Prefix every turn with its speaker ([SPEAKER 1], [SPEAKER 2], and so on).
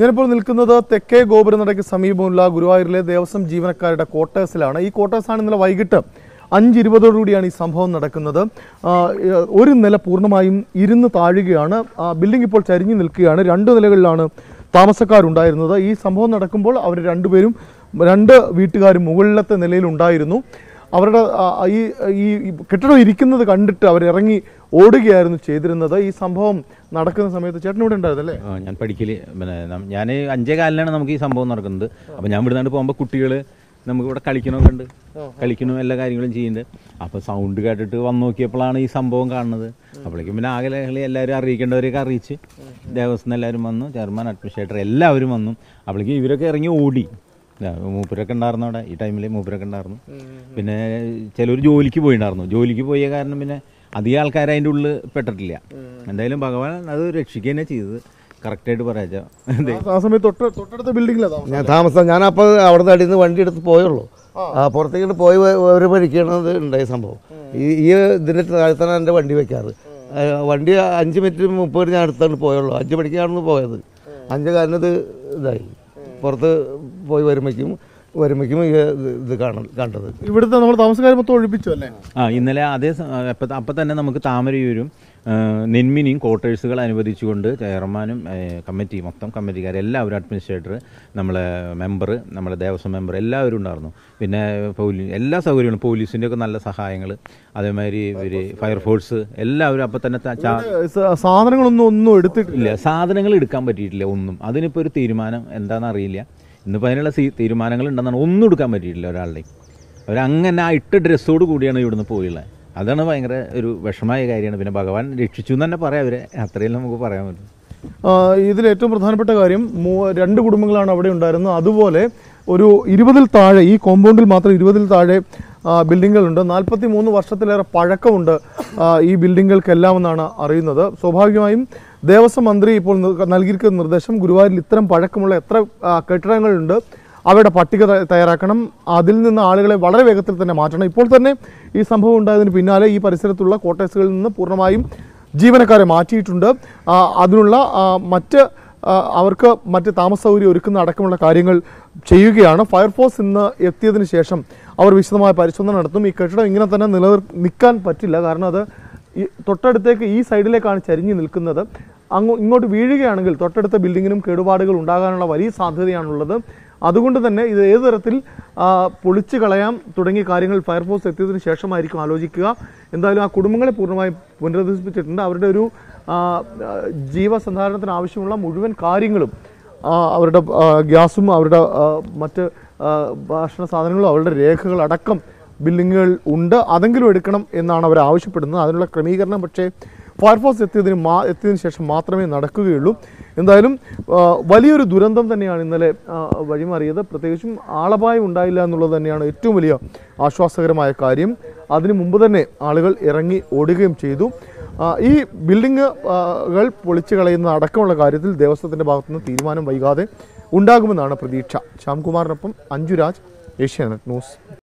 [SPEAKER 1] ഞാനിപ്പോൾ നിൽക്കുന്നത് തെക്കേ ഗോപുരനടയ്ക്ക് സമീപമുള്ള ഗുരുവായൂരിലെ ദേവസ്വം ജീവനക്കാരുടെ ക്വാർട്ടേഴ്സിലാണ് ഈ ക്വാർട്ടേഴ്സാണ് ഇന്നലെ വൈകിട്ട് അഞ്ച് ഇരുപതോടുകൂടിയാണ് ഈ സംഭവം നടക്കുന്നത് ആ, ഏഹ്, ഒരു നില പൂർണ്ണമായും ഇരുന്ന് താഴുകയാണ് ആ, ബിൽഡിംഗ് ഇപ്പോൾ ചരിഞ്ഞു നിൽക്കുകയാണ് രണ്ട് നിലകളിലാണ് താമസക്കാരുണ്ടായിരുന്നത് ഈ സംഭവം നടക്കുമ്പോൾ അവർ രണ്ടുപേരും രണ്ട് വീട്ടുകാരും മുകളിലത്തെ നിലയിലുണ്ടായിരുന്നു അവരുടെ ആ, ഈ ഈ ഈ കെട്ടിടം ഇരിക്കുന്നത് കണ്ടിട്ട് അവർ ഇറങ്ങി ഓടുകയായിരുന്നു ചെയ്തിരുന്നത് ഈ സംഭവം നടക്കുന്ന സമയത്ത് ചേട്ടൻ ഇവിടെ ഉണ്ടായിരുന്നല്ലേ
[SPEAKER 2] ആ, ഞാൻ പഠിക്കല് പിന്നെ ഞാൻ അഞ്ചേ കാലിലാണ് നമുക്ക് ഈ സംഭവം നടക്കുന്നത് അപ്പോൾ ഞാൻ ഇവിടുന്ന് പോകുമ്പോൾ കുട്ടികൾ നമുക്ക് ഇവിടെ കളിക്കണമൊക്കെ ഉണ്ട് കളിക്കണവും എല്ലാ കാര്യങ്ങളും ചെയ്യുന്നുണ്ട് അപ്പോൾ സൗണ്ട് കേട്ടിട്ട് വന്ന് നോക്കിയപ്പോഴാണ് ഈ സംഭവം കാണുന്നത് അപ്പോഴേക്കും പിന്നെ ആകെ ലഹളി എല്ലാവരും അറിയിക്കേണ്ടവരെയൊക്കെ അറിയിച്ച് ദേവസ്വം എല്ലാവരും വന്നു ചെയർമാൻ അഡ്മിനിസ്ട്രേറ്റർ എല്ലാവരും വന്നു അപ്പോഴേക്കും ഇവരൊക്കെ ഇറങ്ങി ഓടി ആ, മൂപ്പരൊക്കെ ഉണ്ടായിരുന്നു അവിടെ ഈ ടൈമിൽ മൂപ്പരൊക്കെ ഉണ്ടായിരുന്നു പിന്നെ ചിലർ ജോലിക്ക് പോയിണ്ടായിരുന്നു ജോലിക്ക് പോയ കാരണം പിന്നെ അധികം ആൾക്കാർ അതിൻ്റെ ഉള്ളിൽ പെട്ടിട്ടില്ല എന്തായാലും ഭഗവാൻ അത് രക്ഷിക്കുക തന്നെ ചെയ്തത് കറക്റ്റായിട്ട് പറയാച്ചാ അതെ
[SPEAKER 1] ആ സമയത്ത് തൊട്ട് തൊട്ടടുത്ത ബിൽഡിങ്ങിലാണ് താമസം
[SPEAKER 3] ഞാൻ താമസം ഞാനപ്പോൾ അവിടെ നിന്ന് അടിയിൽ നിന്ന് വണ്ടി എടുത്ത് പോയുള്ളൂ ആ പുറത്തേക്ക് പോയി വ- ഒരു പഠിക്കണത് ഉണ്ടായ സംഭവം ഈ ഈ ഇതിൻ്റെ താഴത്താണ് എൻ്റെ വണ്ടി വെക്കാറ് ആ, വണ്ടി അഞ്ച് മിനിറ്റ് മുപ്പത് ഞാൻ അടുത്താണ് പോയുള്ളൂ അഞ്ച് മണിക്കാണ് പോയത് അഞ്ച് കാലിനത് ഇതായി പുറത്ത് പോയി വരുമ്പോഴേക്കും വരുമ്പോഴേക്കും ഈ ഇത് ഇത് കാണ കണ്ടത്
[SPEAKER 1] ഇവിടുത്തെ നമ്മൾ താമസക്കാരെ മൊത്തം ഒഴിപ്പിച്ചു അല്ലേ
[SPEAKER 2] ആ ഇന്നലെ അതേ സ- അപ്പം അപ്പം തന്നെ നമുക്ക് താമരയൂരും ആ, നെന്മിനിയും ക്വാർട്ടേഴ്സുകൾ അനുവദിച്ചുകൊണ്ട് ചെയർമാനും ഏ, കമ്മിറ്റി മൊത്തം കമ്മിറ്റിക്കാർ എല്ലാവരും അഡ്മിനിസ്ട്രേറ്റർ നമ്മളെ മെമ്പർ നമ്മളെ ദേവസ്വം മെമ്പർ എല്ലാവരും ഉണ്ടായിരുന്നു പിന്നെ പോലീസ് എല്ലാ സൗകര്യങ്ങളും പോലീസിൻ്റെ ഒക്കെ നല്ല സഹായങ്ങൾ അതേമാതിരി ഇവർ ഫയർഫോഴ്സ് എല്ലാവരും അപ്പം തന്നെ ത- ചാ-
[SPEAKER 1] സ- സാധനങ്ങളൊന്നും ഒന്നും എടുത്തിട്ടില്ല
[SPEAKER 2] ഇല്ല സാധനങ്ങൾ എടുക്കാൻ പറ്റിയിട്ടില്ല ഒന്നും അതിനിപ്പോൾ ഒരു തീരുമാനം എന്താണെന്ന് അറിയില്ല ഇന്നിപ്പോൾ അതിനുള്ള സീ- തീരുമാനങ്ങൾ ഉണ്ടെന്നാണ് ഒന്നും എടുക്കാൻ പറ്റിയിട്ടില്ല ഒരാളുടെയും അവരങ്ങനെ ആ ഇട്ട ഡ്രസ്സോട് കൂടിയാണ് ഇവിടുന്ന് പോയുള്ളത് അതാണ് ഭയങ്കര ഒരു വിഷമമായ കാര്യമാണ് പിന്നെ ഭഗവാൻ രക്ഷിച്ചു എന്ന് തന്നെ പറയാം അവരെ അത്രയും നമുക്ക് പറയാൻ പറ്റും
[SPEAKER 1] ആ, ഇതിൽ ഏറ്റവും പ്രധാനപ്പെട്ട കാര്യം മൂ- രണ്ട് കുടുംബങ്ങളാണ് അവിടെ ഉണ്ടായിരുന്നത് അതുപോലെ ഒരു ഇരുപതിൽ താഴെ ഈ കോമ്പൗണ്ടിൽ മാത്രം ഇരുപതിൽ താഴെ ആ, ബിൽഡിങ്ങുകളുണ്ട് നാൽപ്പത്തി മൂന്ന് വർഷത്തിലേറെ പഴക്കമുണ്ട് ആ, ഈ ബിൽഡിങ്ങുകൾക്കെല്ലാം എന്നാണ് അറിയുന്നത് സ്വാഭാവികമായും ദേവസ്വം മന്ത്രി ഇപ്പോൾ ന- നൽകിയിരിക്കുന്ന നിർദ്ദേശം ഗുരുവായൂരിൽ ഇത്തരം പഴക്കമുള്ള എത്ര ആ, കെട്ടിടങ്ങളുണ്ട് അവയുടെ പട്ടിക ത- തയ്യാറാക്കണം അതിൽ നിന്ന് ആളുകളെ വളരെ വേഗത്തിൽ തന്നെ മാറ്റണം ഇപ്പോൾ തന്നെ ഈ സംഭവം ഉണ്ടായതിന് പിന്നാലെ ഈ പരിസരത്തുള്ള ക്വാർട്ടേഴ്സുകളിൽ നിന്ന് പൂർണ്ണമായും ജീവനക്കാരെ മാറ്റിയിട്ടുണ്ട് ആ, അതിനുള്ള ആ, മറ്റ് ആ, അവർക്ക് മറ്റ് താമസ സൗകര്യം ഒരുക്കുന്ന അടക്കമുള്ള കാര്യങ്ങൾ ചെയ്യുകയാണ് ഫയർഫോഴ്സ് ഇന്ന് എത്തിയതിനു ശേഷം അവർ വിശദമായ പരിശോധന നടത്തും ഈ കെട്ടിടം ഇങ്ങനെ തന്നെ നിലനിർ നിൽക്കാൻ പറ്റില്ല കാരണം അത് ഈ തൊട്ടടുത്തേക്ക് ഈ സൈഡിലേക്കാണ് ചരിഞ്ഞു നിൽക്കുന്നത് അങ്ങോ ഇങ്ങോട്ട് വീഴുകയാണെങ്കിൽ തൊട്ടടുത്ത ബിൽഡിങ്ങിനും കേടുപാടുകൾ ഉണ്ടാകാനുള്ള വലിയ സാധ്യതയാണുള്ളത് അതുകൊണ്ട് തന്നെ ഇത് ഏത് തരത്തിൽ ആ, പൊളിച്ചു കളയാം തുടങ്ങിയ കാര്യങ്ങൾ ഫയർഫോഴ്സ് എത്തിയതിനു ശേഷമായിരിക്കും ആലോചിക്കുക എന്തായാലും ആ കുടുംബങ്ങളെ പൂർണ്ണമായും പുനരധിവസിപ്പിച്ചിട്ടുണ്ട് അവരുടെ ഒരു ആ, ആ, ജീവസന്ധാരണത്തിന് ആവശ്യമുള്ള മുഴുവൻ കാര്യങ്ങളും ആ, അവരുടെ ആ, ഗ്യാസും അവരുടെ ആ, മറ്റ് ആ, ഭക്ഷണ സാധനങ്ങളും അവരുടെ രേഖകൾ അടക്കം ബില്ലിങ്ങുകൾ ഉണ്ട് അതെങ്കിലും എടുക്കണം എന്നാണ് അവർ ആവശ്യപ്പെടുന്നത് അതിനുള്ള ക്രമീകരണം പക്ഷേ ഫയർഫോഴ്സ് എത്തിയതിന് മാ എത്തിയതിനു ശേഷം മാത്രമേ നടക്കുകയുള്ളൂ എന്തായാലും ആ, വലിയൊരു ദുരന്തം തന്നെയാണ് ഇന്നലെ ആ, വഴിമാറിയത് പ്രത്യേകിച്ചും ആളപായം ഉണ്ടായില്ല എന്നുള്ളത് തന്നെയാണ് ഏറ്റവും വലിയ ആശ്വാസകരമായ കാര്യം അതിനു മുമ്പ് തന്നെ ആളുകൾ ഇറങ്ങി ഓടുകയും ചെയ്തു ആ, ഈ ബിൽഡിങ്ങുകൾ പൊളിച്ചു കളയുന്ന അടക്കമുള്ള കാര്യത്തിൽ ദേവസ്വത്തിന്റെ ഭാഗത്തുനിന്ന് തീരുമാനം വൈകാതെ ഉണ്ടാകുമെന്നാണ് പ്രതീക്ഷ ശ്യാംകുമാറിനൊപ്പം അഞ്ജുരാജ് ഏഷ്യാനെറ്റ് ന്യൂസ്